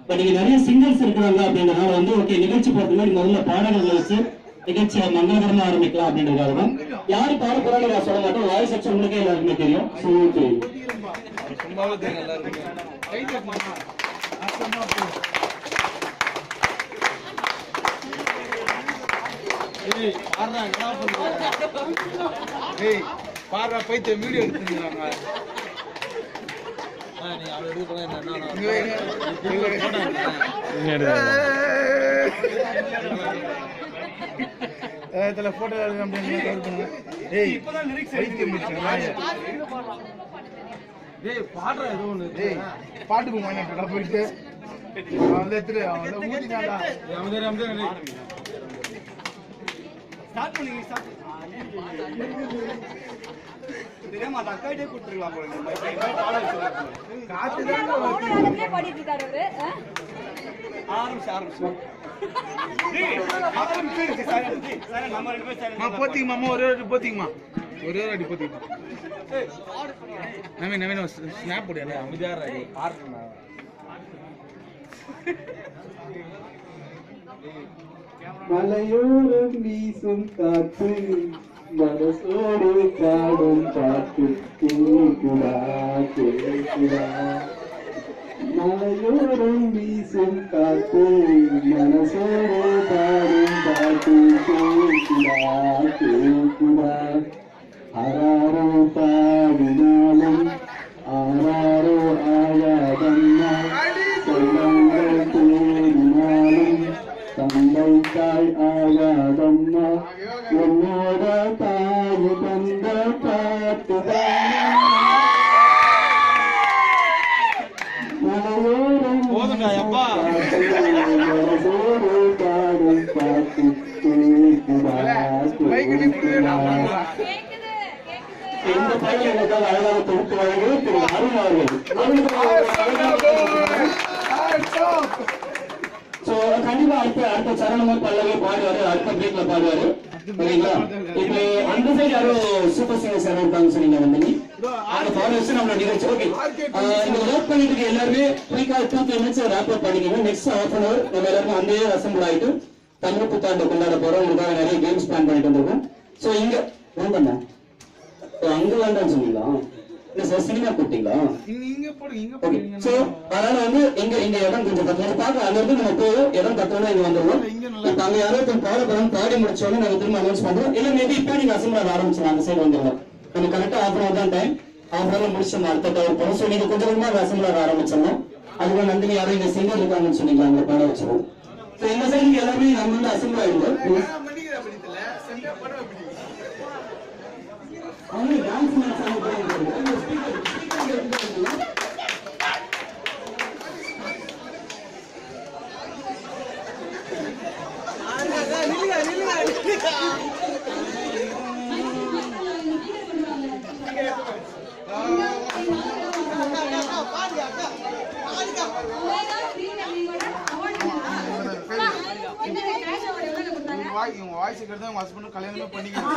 But இங்க நிறைய singers இருக்கிறாங்க அப்படின்றதுனால வந்து ஓகே நிகழ்ச்சி போறதுக்கு முன்னாடி முதல்ல பாடல்களை வச்சு நிகழ்ச்சியை மங்களகரமா ஆரம்பிக்கலாம் அப்படின்றதுக்காக தான் யாரு பாட போறாங்க நான் சொல்ல மாட்டேன் வாய்ஸ் செக்ஷன் உங்களுக்கே எல்லாருக்குமே தெரியும் ஸோ ஓகே ஏய் பாடுறா பைத்திய வீடியோ எடுத்துக்கிறாங்க இதுல போட்டோ அப்படின்னு கவர் பண்ணுங்க ஏய் பைத்தியம் பிடிச்சா டேய் பாடுற ஏதோ ஒண்ணு டேய் பாட்டுக்கு மாட்டா போயிட்டு அவன் எடுத்துட்டு அவன் ஊதிக்காண்டா அவன் அவன் ஸ்டார்ட் பண்ணீங்க ஸ்டார்ட் தெரியாம அந்த அக்காட்டே கொடுத்துருக்கலாம் போல இந்த மாதிரி பாட வச்சிருக்காங்க. காத்து அவனோட இடத்துலயே பாடிட்டு இருக்காரு அவரு ஆ? ஆரம்பிச்சு ஆரம்பிச்சு டேய், ஆரம்பிச்சு silent, டேய், silent, நம்ம ரெண்டு பேரும் silent மா தான் போத்திங்கம்மா அம்மா ஒரே ஒரு அடி போத்திங்கம்மா ஒரே ஒரு அடி போத்திங்கம்மா நவீன் நவீன் ஸ்னாப் போடியா அமைதியா மலையோரம் வீசும் காற்று மனசோடு பாடும் பாட்டு கேக்குதா கேக்குதா மலையோரம் வீசும் காற்று மனசோடு பாடும் பாட்டு கேக்குதா கேக்குதா ஆராரோ பாடினாலும் ஆராரோ ஆயாதம்மா சொல்லங்கள் தேடினாலும் தந்தை தாய் ஆகாதம்மா என்னோட தாய் தந்த போதும்டா, அப்பா. பைக் நிப்புடுவே நான் வாங்கலாம் கேக்குது கேக்குது இந்த பையன் எனக்காக அழகாக தொகுத்து வழங்கி திரு அருண் அவர்கள் சோ கண்டிப்பா அடுத்த அடுத்த சரணமா பல்லவே பாடுவாரு அடுத்த பிரேக்ல பாடுவாரு ஓகேங்களா இப்போ அந்த சைடு யாரோ சூப்பர் சிங்கர்ஸ் யாரோ இருக்காங்க சொன்னீங்க வந்து நீ அந்த பாட வச்சு நம்மளோட நிகழ்ச்சி ஓகே இந்த ஒர்க் பண்ணிட்டு இருக்க எல்லாருமே ப்ரீகா two three minutes wrap up பண்ணிக்கணும் நெக்ஸ்ட் ஹாஃப் அன் அவர் நம்ம எல்லாருமே அங்கேயே அசம்பிள் ஆயிட்டு தமிழ் புத்தாண்டு கொண்டாட போறோம் உங்களுக்காக நிறைய கேம்ஸ் பிளான் பண்ணிட்டு வந்திருக்கோம் சோ இங்க வேண்டாமா ஓ, அங்க வேண்டாம்னு சொன்னீங்களா இல்ல சார் சினிமா கூப்பிட்டீங்களா இங்க போடுங்க இங்க ஓகே போடுங்க சோ அதனால வந்து இங்க இங்க இடம் கொஞ்சம் பக்கம் பார்க்க அங்க இருந்து நம்ம போய் இடம் பத்தோட இங்க வந்துருவோம் இப்ப அங்க யாரோ ஒருத்தர் பாட போறோம் பாடி முடிச்சோடனே நாங்க திரும்ப அனௌன்ஸ் பண்றோம் இல்ல மேபி இப்போ நீங்க அசம்பிள் ஆரம்பிச்சிடலாம் அந்த சைடு வந்துருவோம் நம்ம கரெக்டா ஆஃப் அன் தான் டைம் ஆஃப் அன் முடிச்சு அடுத்த டவர் போறோம் சோ நீங்க கொஞ்சம் கொஞ்சமா அசம்பிள் ஆரம்பிச்சிடணும் அதுக்கு நந்தினி யாரோ இங்க சிங்கர் இருக்காங்கன்னு சொன்னீங்க அங்க பாட வச்சிருவோம் சோ இந்த சைடு எல்லாருமே நம்ம வந்து அசம்பிள் ஆயிடுவோம் அவங்க டான்ஸ் மேட்ச் ஆக போறாங்க உங்க வாய் உங்க வாய்ஸ் கேட்டு உங்க ஹஸ்பண்ட் கல்யாணமே பண்ணிக்கலாம்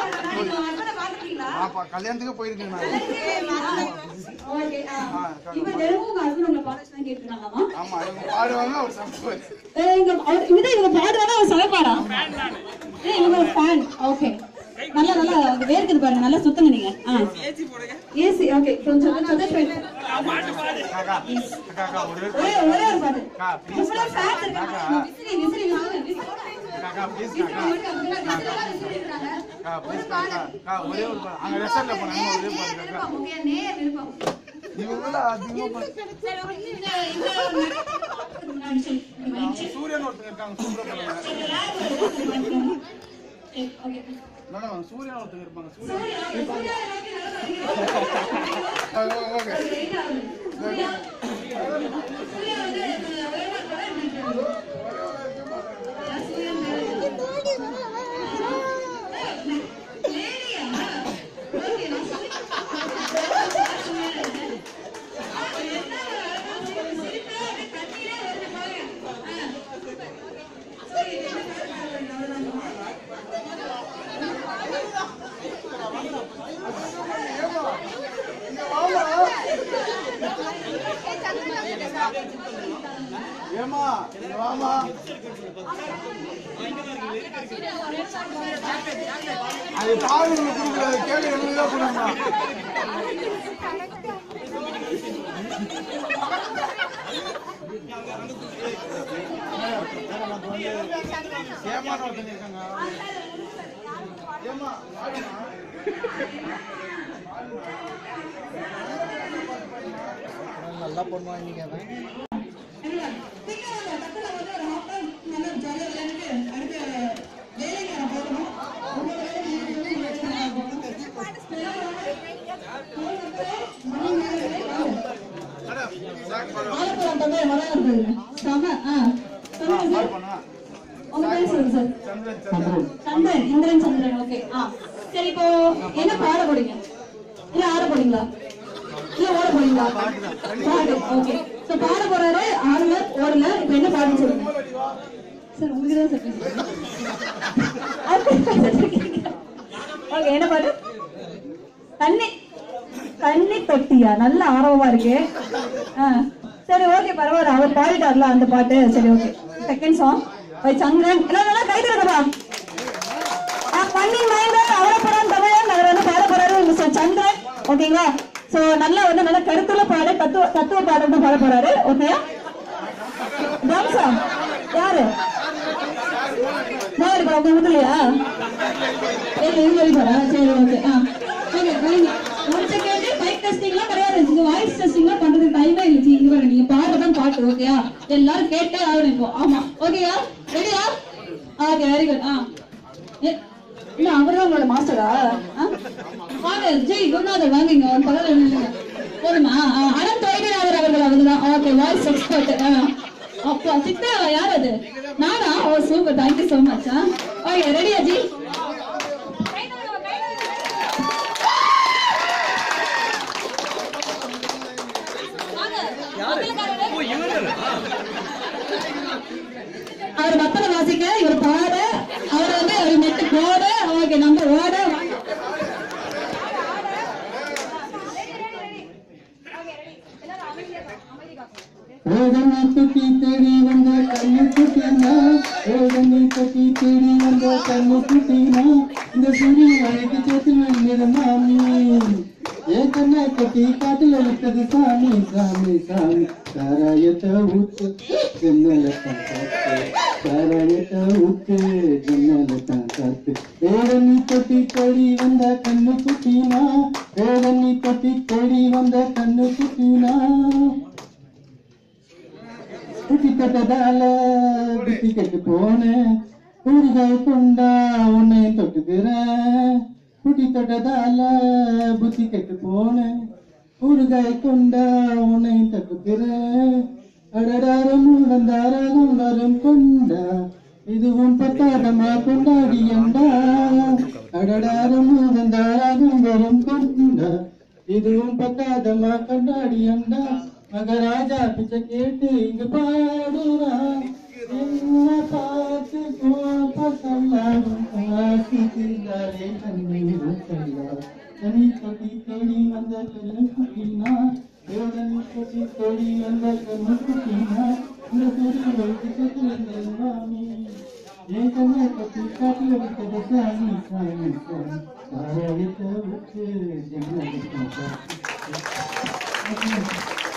ஆப்பா கல்யாணத்துக்கு போயிருக்கேன் நான் இப்ப தினமும் உங்க husband உங்களை பாட வச்சுதான் கேட்டிருக்காங்களாமா? ஆமா இவங்க பாடுவாங்க அவர் சாப்பிடுவாரு ஏய், இங்க அவர் இவங்க இவங்க பாடுறாங்க அவர் சமைப்பாரா ஏய், இவங்க ஒரு ஃபேன் ஓகே நல்லா நல்லா அங்க வேர்க்குது பாருங்க நல்லா சுத்துங்க நீங்க ஏசி ஓகே கொஞ்சம் சஜஸ்ட் பண்ணி அக்கா அக்கா அக்கா ஒரு ஒரே ஒரே ஒரு பாட்டு அக்கா ப்ளீஸ் இவ்வளவு ஃபேன்ஸ் இருக்காங்க விசிறி விசிறி விசிறி விசிறி அக்கா ப்ளீஸ் விசிறி அக்கா விசிறி விசிறி விசிறி இருக்காங்க அக்கா ப்ளீஸ் அக்கா அக்கா ஒரே ஒரு பாட்டு அங்க ரெஸ்டாரண்ட்ல போனாங்க ஒரே பாட்டு அக்கா விருப்பம் உங்க நேர் விருப்பம் இவங்கள அதிகமா பண்ண- சரி ஓகே இந்த இந்த முன்னாடி சொல்லி மைண்ட் சூரியன் ஒருத்தங்க இருக்காங்க சூப்பரா பண்ணுவாங்க ஓகே மேடம் சூரியன் ஒருத்தங்க இருப்பாங்க Suriyan Surya okay Surya okay okay Surya Surya வந்து இங்க வாமா ஏமா வாமா அது பாருங்க கொடுக்குறது கேள்வி எங்களுக்கு கொடுங்க ஏமாட்ட ஒருத்தங்க இருக்காங்க ஏமா வாடிமா. நல்லா பண்ணுவாங்க நீங்க அதான் ஆலப்புழம் தம்பி நல்லா இருந்தது செம ஆ சொல்லுங்க சார் உங்க பேர் சொல்லுங்க சார் சந்திரன் இந்திரன் சந்திரன் ஓகே ஆ சரி இப்போ என்ன பாட போறீங்க இல்ல ஆட போறீங்களா இல்ல ஓட போறீங்களா பாடு ஓகே சோ பாட போறாரு ஆடல ஓடல இப்போ என்ன பாடுன்னு சொல்லுங்க சார் உங்களுக்கு தான் சார் ஓகே என்ன பாடு தண்ணி தண்ணி தொட்டியா நல்ல ஆர்வமா இருக்கு ஆ, சரி ஓகே பரவாயில்ல அவர் பாடிட்டார்ல அந்த பாட்டு சரி okay second song by Chandran எல்லாம் நல்லா கை தருங்கப்பா பண்ணி மயங்க அவரப்புறம் தமிழன் அவர் வந்து பாட போறாரு மிஸ்டர் சந்திரன் ஓகேங்களா சோ நல்லா வந்து நல்ல கருத்துள்ள பாடு தத்துவ தத்துவ பாடல் தான் பாட போறாரு ஓகேயா டான்ஸா யாரு நான் இருக்கா உங்க முதலையா ஏய் இங்க இருக்கா சரி ஓகே ஆ ஓகே வைங்க ஒரு செகண்ட் மைக் டெஸ்டிங்லாம் கிடையாது இங்க வாய்ஸ் டெஸ்டிங்லாம் பண்றதுக்கு டைமே இல்ல ஜி இங்க பாருங்க நீங்க பாடுறதான் பாட்டு ஓகேயா எல்லாரும் கேட்டே ஆகணும் இப்போ ஆமா ஓகேயா ரெடியா ஓகே வெரி குட் ஆ ஏ- இல்ல அவர்தான் உங்களோட மாஸ்டரா வாங்க ஜெய் குருநாதர் வாங்க இங்க ஒரு பக்கத்துல நில்லுங்க போதுமா ஆ, அனந்த் வைத்தியநாதர் அவர்கள் அவர்தான் ஓகே வாய்ஸ் எக்ஸ்பர்ட் அப்பா சித்தா யார் அது நானா ஓ super thank you so much okay ரெடியா ஜி அவர் மத்தள வாசிக்க இவர் பாட அவர் வந்து அவர் நெட்டு போட ஓகே நம்ம ஓட வேதனை தொட்டி தேடி வந்த கண்ணு குட்டினா வேதனை தொட்டி தேடி வந்த கண்ணு குட்டினா இந்த சிறி அழகு சேத்தில் விழுந்தது மாமி ஏன் கண்ணை கட்டி காட்டுல விட்டது சாமி சாமி சாமி சாராயத்தை ஊத்து ஜன்னல காத்து சாராயத்தை ஊத்து ஜன்னல காத்து வேதனை தொட்டி தேடி வந்த கண்ணு குட்டினா வேதனை தொட்டி தேடி வந்த கண்ணு குட்டினா குட்டி தொட்டதால குட்டி கட்டு போனேன் ஊறுகாய் கொண்டா உன்னை தொட்டுக்கிறேன் குட்டி தொட்டதால புத்தி கெட்டு போனேன் ஊறுகாய் கொண்டா உன்னை தொட்டுக்கிறேன் அடடாரம் வந்தாரம் வரும் கொண்டா இதுவும் பத்தாடமா கொண்டாடியண்டா அடடாரம் வந்தாரம் வரும் கொண்டா இதுவும் பத்தாதமா கொண்டாடியண்டா மகராஜா பிச்சை கேட்டு இங்க பாடுறா என்ன பார்த்து கோப்ப சொல்லாடும் ஆசித்தாரே தண்ணீர் கல்லா தனி கொட்டி தேடி வந்த கல்லு குட்டினா தேவதனி கொட்டி தேடி வந்த கல்லு குட்டினா இந்த சூரிய வைத்து செத்து மாமி ஏன் கண்ணை கட்டி காட்டில் விட்டது சாமி சாமி சாமி சாராயத்தை விட்டு ஜென்மத்தை